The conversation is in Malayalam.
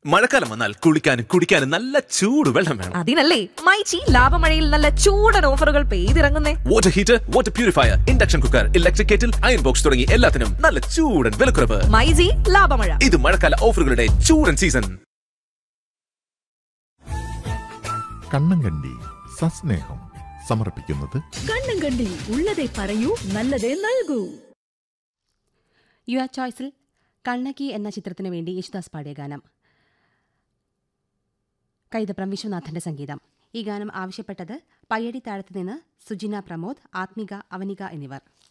മഴക്കാലം വന്നാൽ കുളിക്കാനും കുടിക്കാനും നല്ല ചൂട് വെള്ളം വേണം അതിനല്ലേ മൈച്ചി ലാഭമഴയിൽ നല്ല ചൂടൻ ഓഫറുകൾ പെയ്തിറങ്ങുന്നേ water heater water purifier induction cooker electric kettle iron box തുടങ്ങി എല്ലാത്തിനും നല്ല ചൂടൻ വിലക്കുറവ് മൈജി ലാഭമഴ ഇത് മഴക്കാല ഓഫറുകളുടെ ചൂടൻ സീസൺ കണ്ണങ്കണ്ടി സസ്നേഹം സമർപ്പിക്കുന്നത് കണ്ണും കണ്ടി ഉള്ളതേ പറയൂ നല്ലതേ നൽകൂ യുവർ ചോയ്സിൽ കണ്ണകി എന്ന ചിത്രത്തിനു വേണ്ടി യേശുദാസ് പാടിയ ഗാനം കൈതപ്രം വിശ്വനാഥന്റെ സംഗീതം ഈ ഗാനം ആവശ്യപ്പെട്ടത് പയ്യടി താഴത്ത് നിന്ന് സുജിന പ്രമോദ് ആത്മിക അവനിക എന്നിവർ